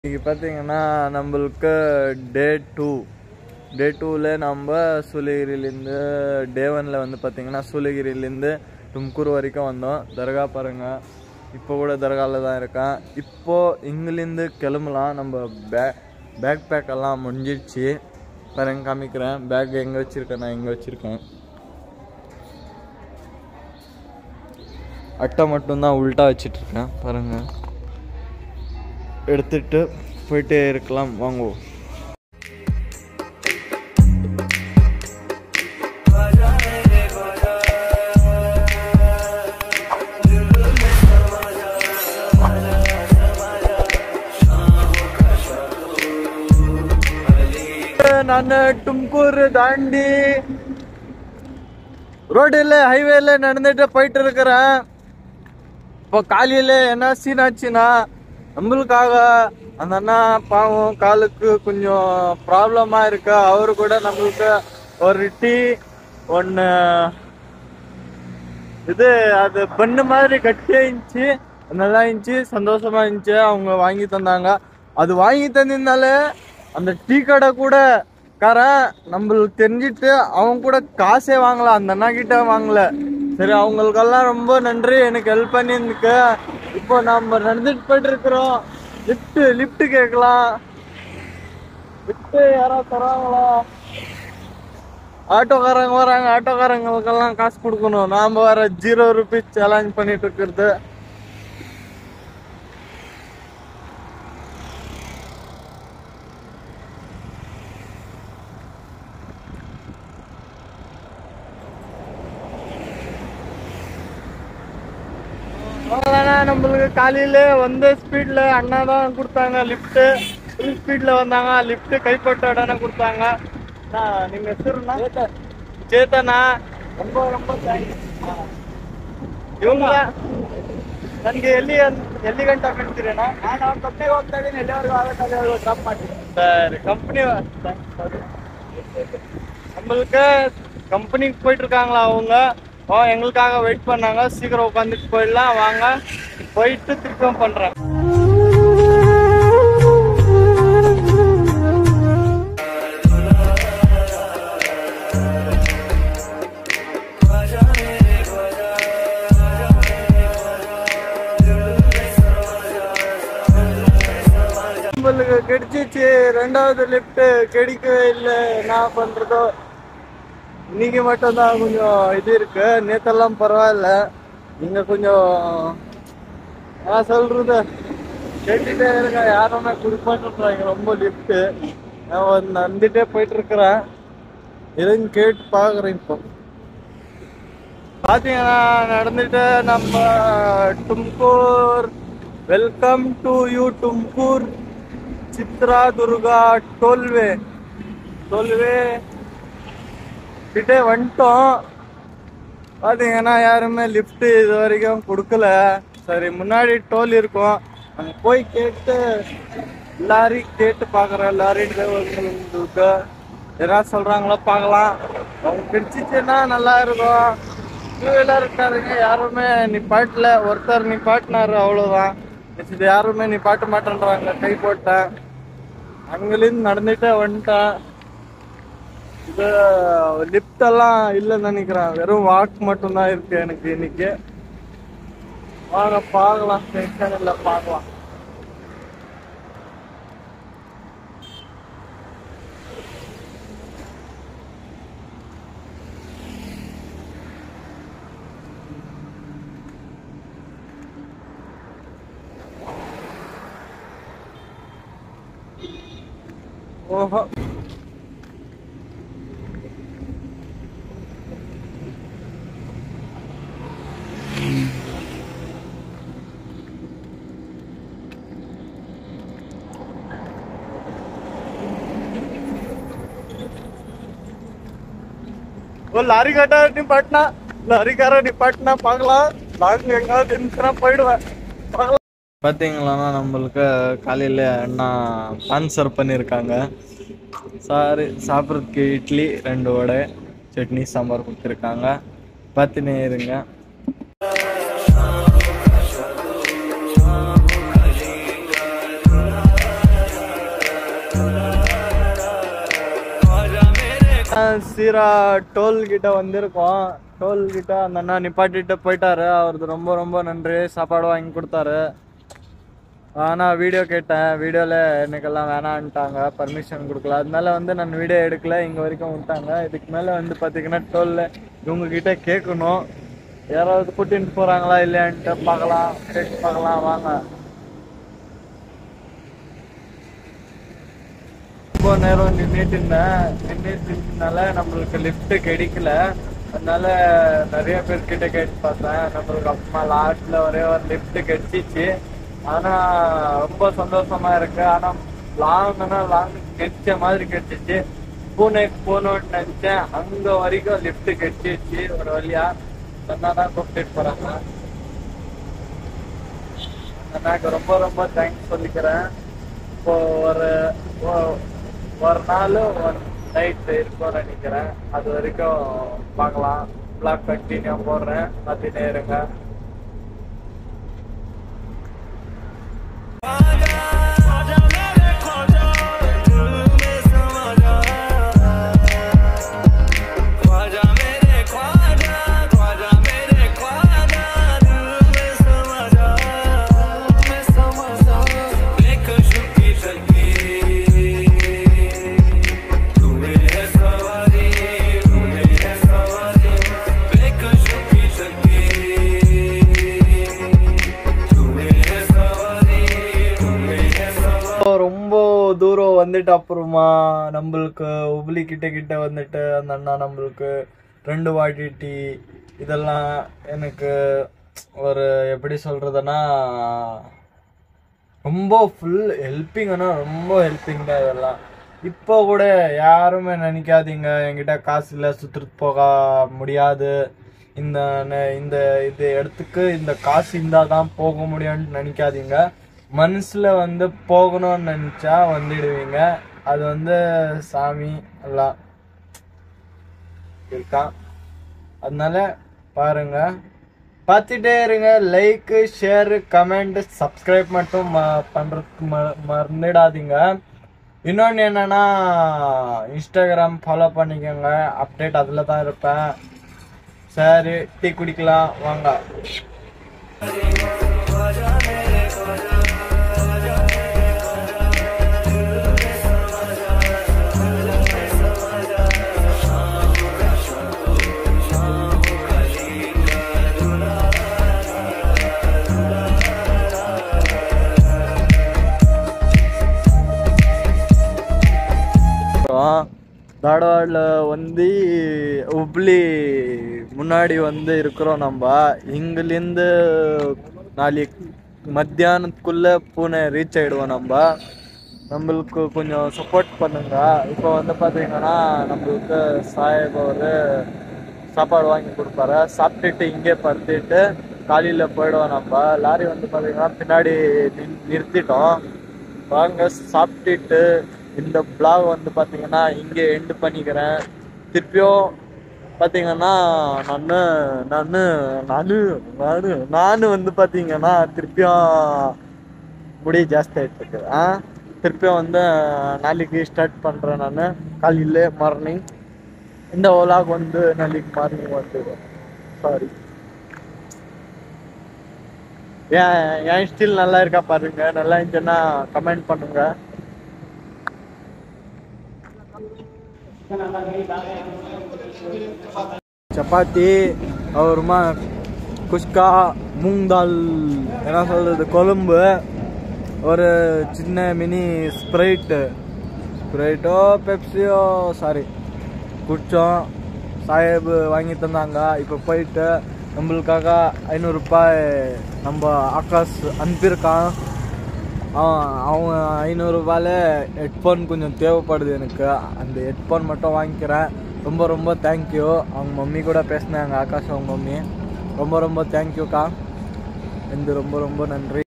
இன்னைக்கு பார்த்தீங்கன்னா நம்மளுக்கு டே டூ டே டூவில் நம்ம சூளகிரிலேருந்து டே ஒனில் வந்து பார்த்தீங்கன்னா சூளகிரிலேருந்து தும்கூர் வரைக்கும் வந்தோம் தர்கா பாருங்க இப்போ கூட தர்காவில் தான் இருக்கேன் இப்போ இங்கிலேருந்து கிளம்பலாம் நம்ம பே பேக் பேக் எல்லாம் முடிஞ்சிடுச்சு பாருங்க காமிக்கிறேன் பேக் எங்கே வச்சுருக்கேன் நான் எங்கே வச்சுருக்கேன் அட்டை மட்டும்தான் உல்ட்டா வச்சிட்ருக்கேன் பாருங்கள் எடுத்துட்டு போயிட்டே இருக்கலாம் வாங்குவோம் ನಾನು ತುಮಕೂರು தாண்டி ரோடில் ஹைவேல நடந்துட்டு போயிட்டு இருக்கிறேன் இப்போ காலையில என்ன சீன் ஆச்சுன்னா நம்மளுக்காக அந்த அண்ணா பாவம் காலுக்கு கொஞ்சம் ப்ராப்ளமா இருக்கு அவரு கூட நம்மளுக்கு ஒரு டீ ஒன்று இது அது பண்ணு மாதிரி கட்டியா இருந்துச்சு நல்லா இருந்துச்சு சந்தோஷமா இருந்துச்சு அவங்க வாங்கி தந்தாங்க அது வாங்கி தந்திருந்தாலே அந்த டீ கடை கூட காரன் நம்மளுக்கு தெரிஞ்சிட்டு அவங்க கூட காசே வாங்கல அந்த அண்ணா கிட்ட வாங்கல சரி அவங்களுக்கெல்லாம் ரொம்ப நன்றி எனக்கு ஹெல்ப் பண்ணியிருந்துக்கு இப்போ நம்ம நடந்துட்டு போயிட்டு இருக்கிறோம் லிஃப்ட் லிஃப்ட் கேட்கலாம் லிஃப்ட் யாராவது தராங்களா ஆட்டோக்காரங்க வராங்க ஆட்டோக்காரங்களுக்கெல்லாம் காசு கொடுக்கணும் நாம வர ஜீரோ ருபீஸ் சேலஞ்ச் பண்ணிட்டு இருக்கிறது அவ்வளோதாண்ணா நம்மளுக்கு காலையில வந்த ஸ்பீட்ல அண்ணா தான் கொடுத்தாங்க லிஃப்ட் ஃபுல் ஸ்பீட்ல வந்தாங்க லிஃப்ட் கைப்பட்ட உடனே கொடுத்தாங்க அண்ணா, ನಿಮ್ಮ ಹೆಸರುண்ணா ಚೇತನ ரொம்ப ரொம்ப ಥ್ಯಾಂಕ್ಸ್ ಇವಂಗ ನನಗೆ ಎಲ್ಲಿ ಅನ್- ಎಲ್ಲಿ ಗಂಟ ಬಿಡ್ತೀರಣ್ಣ ನಾನು ಅವ್ರ ಕಂಪ್ನಿಗೆ ಹೋಗ್ತಾ ಇದ್ದೀನಿ ಎಲ್ಲಿವರೆಗೂ ಆಗುತ್ತೆ ಅಲ್ಲಿವರೆಗೂ ಡ್ರಾಪ್ ಮಾಡ್ತೀನಿ சரி கம்பெனி நம்மளுக்கு கம்பெனிக்கு போயிட்டு இருக்காங்களா அவங்க ஓ எங்களுக்காக வெயிட் பண்ணாங்க சீக்கிரம் உட்காந்துட்டு போயிடலாம் வாங்க போயிட்டு திருப்பி பண்றேன் நம்மளுக்கு கிடைச்சிச்சு ரெண்டாவது லிஃப்ட் கிடைக்கவே இல்லை என்ன பண்றதோ இன்னைக்கு மட்டும்தான் கொஞ்சம் இது இருக்கு நேத்தெல்லாம் பரவாயில்ல நீங்க கொஞ்சம் நான் சொல்றது கேட்டுட்டே இருக்க யாருமே கொடுப்பான்றாங்க ரொம்ப லிஃப்ட் நான் வந்து நடந்துட்டே போயிட்டு இருக்கிறேன் எதுவும் கேட்டு பார்க்குறேன் இப்போ பார்த்தீங்கன்னா நடந்துட்டு நம்ம Tumkur welcome to you Tumkur Chitradurga tollway tollway கிட்டே வந்துட்டோம் பார்த்தீங்கன்னா யாருமே லிஃப்ட் இது வரைக்கும் கொடுக்கல சரி முன்னாடி டோல் இருக்கும் அங்கே போய் கேட்டு லாரி கேட்டு பார்க்குறேன் லாரி டிரைவர்களுக்கு என்ன சொல்கிறாங்களோ பார்க்கலாம் அவங்க பிடிச்சிச்சுன்னா நல்லா இருக்கும் டூ வீலர் இருக்காதுங்க யாருமே நிப்பாட்டல ஒருத்தர் நிப்பாட்டினாரு அவ்வளோதான் இது யாருமே நிப்பாட்ட மாட்டேன்றாங்க கை போட்டேன் அங்கிலிருந்து நடந்துட்டே வந்துட்டேன் இது லிஃப்ட் எல்லாம் இல்லைன்னு நினைக்கிறேன் வெறும் வாக் மட்டும்தான் இருக்கு எனக்கு இன்னைக்கு வாங்க பார்க்கலாம் டென்ஷன் இல்லை பார்க்கலாம் ஓஹோ ஓ லாரி கட்ட நிப்பாட்டினா லாரிக்கார நிப்பாட்டினா பார்க்கலாம் லாங் எங்காவது இருந்துச்சுன்னா போயிடுவேன் பார்க்கலாம் பார்த்தீங்களா நம்மளுக்கு காலையில் அண்ணா ஸ்பான்சர் பண்ணியிருக்காங்க சாரி சாப்பிட்றதுக்கு இட்லி ரெண்டு வடை சட்னி சாம்பார் கொடுத்துருக்காங்க பார்த்துனே இருங்க சீரா டோல் கிட்ட வந்திருக்கோம் டோல் கிட்ட அந்த அண்ணா நிப்பாட்டிட்டு போயிட்டாரு அவருக்கு ரொம்ப ரொம்ப நன்றி சாப்பாடு வாங்கி கொடுத்தாரு ஆனால் வீடியோ கேட்டேன் வீடியோவில் எனக்கெல்லாம் வேணான்ட்டாங்க பர்மிஷன் கொடுக்கல அதனால வந்து நான் வீடியோ எடுக்கல இங்கே வரைக்கும் விட்டாங்க இதுக்கு மேலே வந்து பார்த்தீங்கன்னா டோலில் இவங்க கிட்ட கேட்கணும் யாராவது கூட்டிட்டு போகிறாங்களா இல்லையான்ட்டு பார்க்கலாம் கேட்டு பார்க்கலாம் வாங்க ரொம்ப நேரம் நின்றுட்டு இருந்தேன் நின்றுட்டு இருந்தனால நம்மளுக்கு லிஃப்ட் கிடைக்கல அதனால நிறைய பேர் கிட்ட கேட்டு பார்த்தேன் நம்மளுக்கு அப்புறமா லாஸ்ட்ல ஒரே ஒரு லிஃப்ட் கிடைச்சிச்சு ஆனா ரொம்ப சந்தோஷமா இருக்கு ஆனா லாங்னா லாங் கிடைச்ச மாதிரி கிடைச்சிச்சு பூனேக்கு போகணும்னு நினைச்சேன் அங்க வரைக்கும் லிஃப்ட் கிடைச்சிச்சு ஒரு வழியா தான் கூப்பிட்டு போறாங்க எனக்கு ரொம்ப ரொம்ப தேங்க்ஸ் சொல்லிக்கிறேன் இப்போ ஒரு ஒ- ஒரு நாள் ஒரு நைட் இருக்கும்னு நினைக்கிறேன் அது வரைக்கும் பார்க்கலாம் பிளாக் கண்டினியூ போடுறேன் பார்த்துட்டே இருங்க ख्वाजा मेरे ख्वाजा ख्वाजा मेरे ख्वाजा दिल में समा जा मैं समा जा बेकशुफ की तकदीर तुम्हें है सवारी तुम्हें है सवारी बेकशुफ की तकदीर तुम्हें है सवारी तुम्हें है सवारी ரொம்ப தூரம் வந்துட்டு அப்புறமா நம்மளுக்கு உப்ளி கிட்ட கிட்ட வந்துட்டு அந்த அண்ணா நம்மளுக்கு ரெண்டு வாட்டி டீ இதெல்லாம் எனக்கு ஒரு எப்படி சொல்றதுன்னா ரொம்ப ஃபுல் ஹெல்ப்பிங்னா ரொம்ப ஹெல்ப்பிங் தான் இதெல்லாம் இப்போ கூட யாருமே நினைக்காதீங்க என்கிட்ட காசு இல்லை சுற்றுட்டு போக முடியாது இந்த ந- இந்த இது இடத்துக்கு இந்த காசு இருந்தால் தான் போக முடியும்னு நினைக்காதீங்க மனசில் வந்து போகணும்னு நினச்சா வந்துடுவீங்க அது வந்து சாமி எல்லாம் இருக்கான் அதனால பாருங்க பார்த்துட்டே இருங்க லைக் ஷேர் கமெண்ட் சப்ஸ்கிரைப் மட்டும் ம- பண்றதுக்கு ம- மறந்துடாதீங்க இன்னொன்று என்னன்னா இன்ஸ்டாகிராம் ஃபாலோ பண்ணிக்கோங்க அப்டேட் அதில் தான் இருப்பேன் சரி டீ குடிக்கலாம் வாங்க அப்புறம் தாடவாடில் வந்து உப்ளி முன்னாடி வந்து இருக்கிறோம் நம்ம இங்கிலேருந்து நாளைக்கு மத்தியானத்துக்குள்ள பூனே ரீச் ஆயிடுவோம் நம்ம நம்மளுக்கு கொஞ்சம் சப்போர்ட் பண்ணுங்க இப்போ வந்து பார்த்தீங்கன்னா நம்மளுக்கு சாஹேப் அவர் சாப்பாடு வாங்கி கொடுப்பாரு சாப்பிட்டுட்டு இங்கே படுத்துட்டு காலையில் போயிடுவோம் நம்ம லாரி வந்து பார்த்தீங்கன்னா பின்னாடி நின்- நிறுத்திட்டோம் வாங்க சாப்பிட்டுட்டு இந்த vlog வந்து பார்த்தீங்கன்னா இங்கே எண்டு பண்ணிக்கிறேன் திருப்பியும் பார்த்தீங்கன்னா நான் நான் நான் நான் நான் வந்து பார்த்தீங்கன்னா திருப்பியும் முடி ஜாஸ்தி ஆயிட்டு இருக்கு ஆ திருப்பியும் வந்து நாளைக்கு ஸ்டார்ட் பண்ணுறேன் நான் காலையில் மார்னிங் இந்த vlog வந்து நாளைக்கு மார்னிங் வந்துடும் சாரி ஏன் என் ஸ்டில் நல்லா இருக்கா பாருங்க நல்லா இருந்துச்சுன்னா கமெண்ட் பண்ணுங்க சப்பாத்தி அப்புறமா குஸ்கா மூங் தால் என்ன சொல்றது கொழும்பு ஒரு சின்ன மினி ஸ்ப்ரைட்டு ஸ்ப்ரைட்டோ பெப்சியோ சாரி குடித்தோம் சாஹேப் வாங்கி தந்தாங்க இப்போ போயிட்டு நம்மளுக்காக ஐநூறுரூபாய் நம்ம ஆகாஷ் அனுப்பியிருக்கான் அவன் அவன் ஐநூறுரூபால ஹெட்ஃபோன் கொஞ்சம் தேவைப்படுது எனக்கு அந்த ஹெட்ஃபோன் மட்டும் வாங்கிக்கிறேன் ரொம்ப ரொம்ப தேங்க்யூ அவங்க மம்மி கூட பேசினாங்க ஆகாஷ் அவங்க மம்மி ரொம்ப ரொம்ப தேங்க்யூக்கா இந்த ரொம்ப ரொம்ப நன்றி